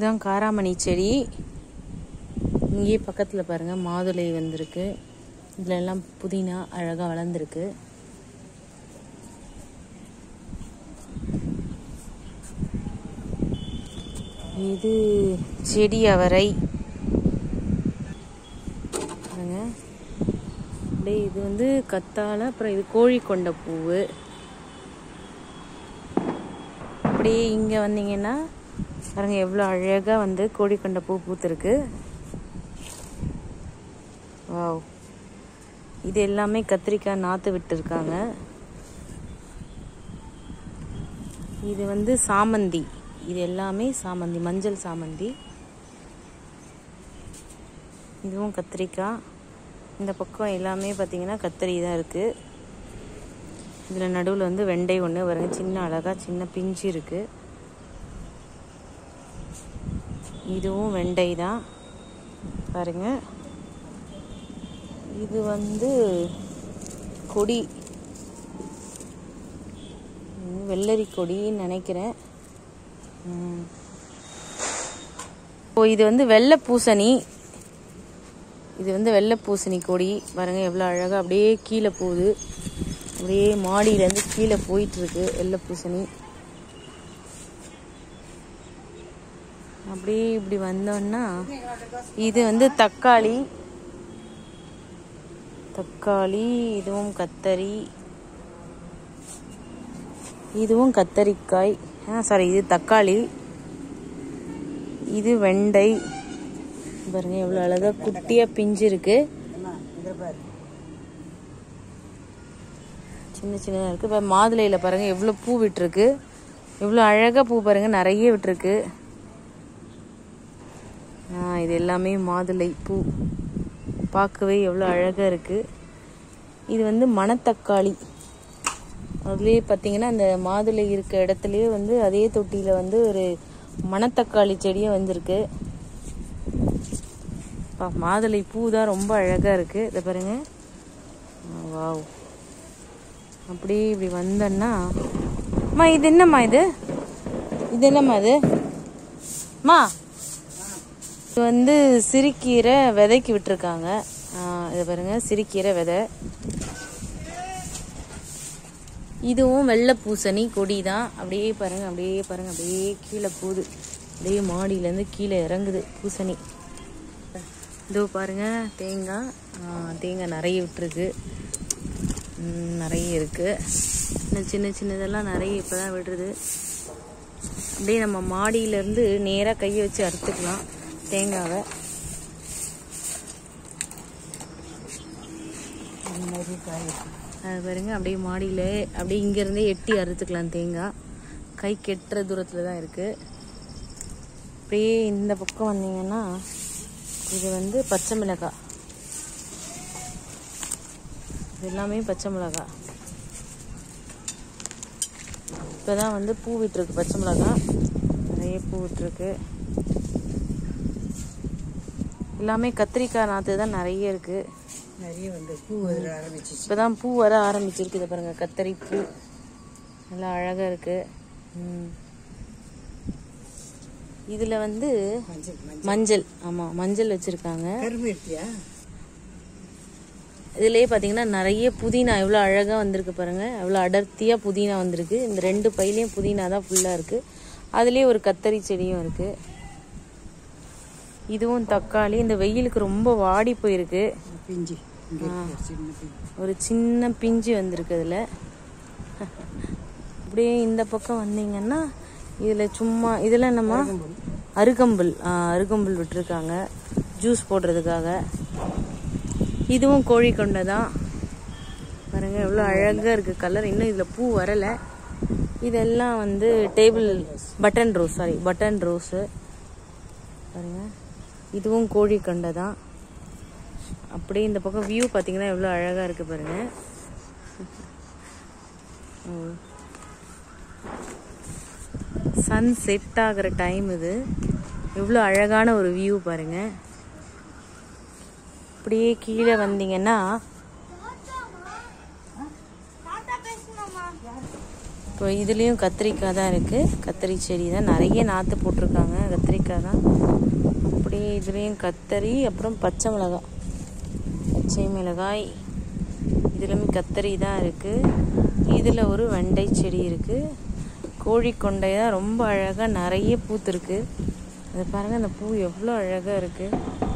இதுதான் காராமணி செடி இங்கேயே பக்கத்தில் பாருங்கள் மாதுளை வந்திருக்கு இதில் எல்லாம் புதினா அழகாக வளர்ந்துருக்கு இது செடி அவரை பாருங்க அப்படியே இது வந்து கத்தாழை அப்புறம் இது கோழி கொண்ட பூவு அப்படியே இங்கே வந்தீங்கன்னா பாருங்க எவ்வளோ அழகாக வந்து கோழி கொண்ட பூ பூத்துருக்கு வாவ் இது எல்லாமே கத்திரிக்காய் நாற்று விட்டுருக்காங்க இது வந்து சாமந்தி இது எல்லாமே சாமந்தி மஞ்சள் சாமந்தி இதுவும் கத்திரிக்காய் இந்த பக்கம் எல்லாமே பார்த்தீங்கன்னா கத்திரி தான் இருக்குது இதில் நடுவில் வந்து வெண்டை ஒன்று பாருங்க சின்ன அழகாக சின்ன பிஞ்சு இருக்குது இதுவும் வெண்டை தான் பாருங்க இது வந்து கொடி ம், வெள்ளரி கொடின்னு நினைக்கிறேன் ம். ஓ இது வந்து வெள்ளை பூசணி இது வந்து வெள்ளை பூசணி கொடி பாருங்க எவ்வளோ அழகாக அப்படியே கீழே போகுது அப்படியே மாடியிலேருந்து கீழே போயிட்டு இருக்கு வெள்ளை பூசணி அப்படியே இப்படி வந்தோன்னா இது வந்து தக்காளி தக்காளி இதுவும் கத்தரி இதுவும் கத்தரிக்காய் ஆ சாரி இது தக்காளி இது வெண்டை பாருங்க எவ்வளோ அழகா குட்டியா பிஞ்சு இருக்கு சின்ன சின்னதாக இருக்கு இப்போ மாதுளையில் பாருங்க எவ்வளோ பூ விட்டுருக்கு எவ்வளோ அழகா பூ பாருங்க நிறைய விட்டுருக்கு ஆ இது எல்லாமே மாதுளை பூ பார்க்கவே எவ்வளோ அழகாக இருக்குது இது வந்து மணத்தக்காளி அதுலேயே பார்த்தீங்கன்னா அந்த மாதுளை இருக்க இடத்துலயே வந்து அதே தொட்டியில் வந்து ஒரு மணத்தக்காளி செடியும் வந்திருக்கு பா மாதுளை பூ தான் ரொம்ப அழகாக இருக்குது இதை பாருங்க ஆ, வாவ் அப்படியே இப்படி வந்தோன்னா அம்மா இது என்னம்மா இது இது என்னம்மா இது அம்மா இது வந்து சிறுக்கீரை விதைக்கு விட்டுருக்காங்க ஆ, இதை பாருங்க சிறுக்கீரை விதை இதுவும் வெள்ளை பூசணி கொடி தான் அப்படியே பாருங்க அப்படியே பாருங்க அப்படியே கீழே போகுது அப்படியே மாடியிலேருந்து கீழே இறங்குது பூசணி இதோ பாருங்க தேங்காய் ஆ, தேங்காய் நிறைய விட்டுருக்கு ம், நிறைய இருக்கு இன்னும் சின்ன சின்னதெல்லாம் நிறைய இப்போதான் விடுறது அப்படியே நம்ம மாடியிலேருந்து நேராக கையை வச்சு அறுத்துக்கலாம் தேங்காவை அது பாருங்க அப்படியே மாடியில் அப்படியே இங்கேருந்தே எட்டி அறுத்துக்கலாம் தேங்காய் கை கெட்டுற தூரத்தில் தான் இருக்குது அப்படியே இந்த பக்கம் வந்தீங்கன்னா இது வந்து பச்சை மிளகாய் இது எல்லாமே பச்சை மிளகாய் இப்போ தான் வந்து பூ விட்டுருக்கு பச்சை மிளகாய் நிறைய பூ விட்டுருக்கு எல்லாமே கத்திரிக்காய் நாற்று தான் நிறைய இருக்குது நிறைய வந்து பூ வர ஆரம்பிச்சிச்சு இப்போதான் பூ வர ஆரம்பிச்சிருக்கு இதை பாருங்க கத்தரி பூ நல்லா அழகா இருக்கு ம். இதுல வந்து மஞ்சள் மஞ்சள் மஞ்சள் ஆமா மஞ்சள் வச்சிருக்காங்க கரும்பு இருக்கியா இதுலயே பாத்தீங்கன்னா நிறைய புதினா எவ்வளோ அழகா வந்திருக்கு பாருங்க எவ்வளோ அடர்த்தியா புதினா வந்திருக்கு இந்த ரெண்டு பையிலையும் புதினா தான் ஃபுல்லா இருக்கு அதுலயே ஒரு கத்தரி செடியும் இருக்கு இதுவும் தக்காளி இந்த வெயிலுக்கு ரொம்ப வாடி போயிருக்கு பிஞ்சு இங்க இருக்கு ஒரு சின்ன பிஞ்சு ஒரு சின்ன பிஞ்சு வந்திருக்கு அதில் அப்படியே இந்த பக்கம் வந்தீங்கன்னா இதில் சும்மா இதில் என்னம்மா அருகம்புல் ஆ, அருகம்புல் விட்டுருக்காங்க ஜூஸ் போடுறதுக்காக இதுவும் கோழி கொண்டை தான் பாருங்க எவ்வளோ அழகாக இருக்குது கலர் இன்னும் இதில் பூ வரலை இதெல்லாம் வந்து table button rose sorry button rose பாருங்க இதுவும் கோழி கொண்டை தான் அப்படியே இந்த பக்கம் வியூ பார்த்தீங்கன்னா எவ்வளோ அழகாக இருக்கு பாருங்க சன் செட் ஆகிற டைம் இது எவ்வளோ அழகான ஒரு வியூ பாருங்க அப்படியே கீழே வந்தீங்கன்னா இப்போ இதுலேயும் கத்திரிக்காய் தான் இருக்குது கத்திரி செடி தான் நிறைய நாற்று போட்டிருக்காங்க கத்திரிக்காய் தான் அப்படியே இதுலேயும் கத்தரி அப்புறம் பச்சை மிளகாய் பச்சை மிளகாய் இதுலேயுமே கத்தரி தான் இருக்குது இதில் ஒரு வெண்டை செடி இருக்குது கோழிக்கொண்டை தான் ரொம்ப அழகாக நிறைய பூத்துருக்கு அது பாருங்கள் அந்த பூ எவ்வளோ அழகாக இருக்குது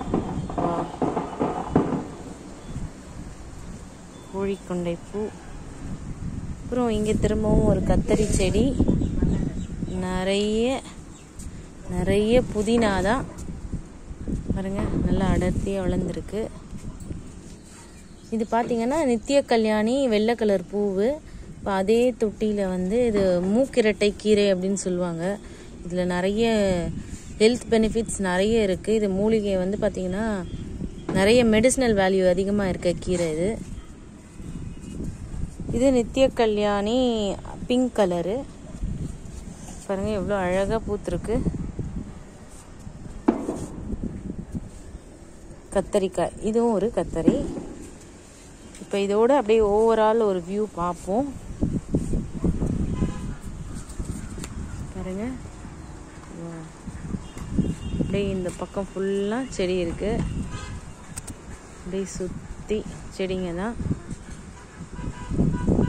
கோழிக்கொண்டை பூ அப்புறம் இங்கே திரும்பவும் ஒரு கத்தரி செடி நிறைய நிறைய புதினா தான் பாருங்க நல்லா அடர்த்தியாக வளர்ந்துருக்கு இது பார்த்தீங்கன்னா நித்திய கல்யாணி வெள்ளை கலர் பூவு இப்போ அதே தொட்டியில் வந்து இது மூக்கிரட்டை கீரை அப்படின்னு சொல்லுவாங்க இதில் நிறைய ஹெல்த் பெனிஃபிட்ஸ் நிறைய இருக்குது இது மூலிகை வந்து பார்த்திங்கன்னா நிறைய மெடிசினல் வேல்யூ அதிகமாக இருக்க கீரை இது இது நித்திய கல்யாணி பிங்க் கலரு பாருங்க எவ்வளோ அழகாக பூத்துருக்கு கத்தரிக்காய் இதுவும் ஒரு கத்தரி இப்போ இதோட அப்படியே ஓவரால் ஒரு வியூ பார்ப்போம் பாருங்க வா. அப்படியே இந்த பக்கம் ஃபுல்லாக செடி இருக்கு அப்படியே சுற்றி செடிங்க தான்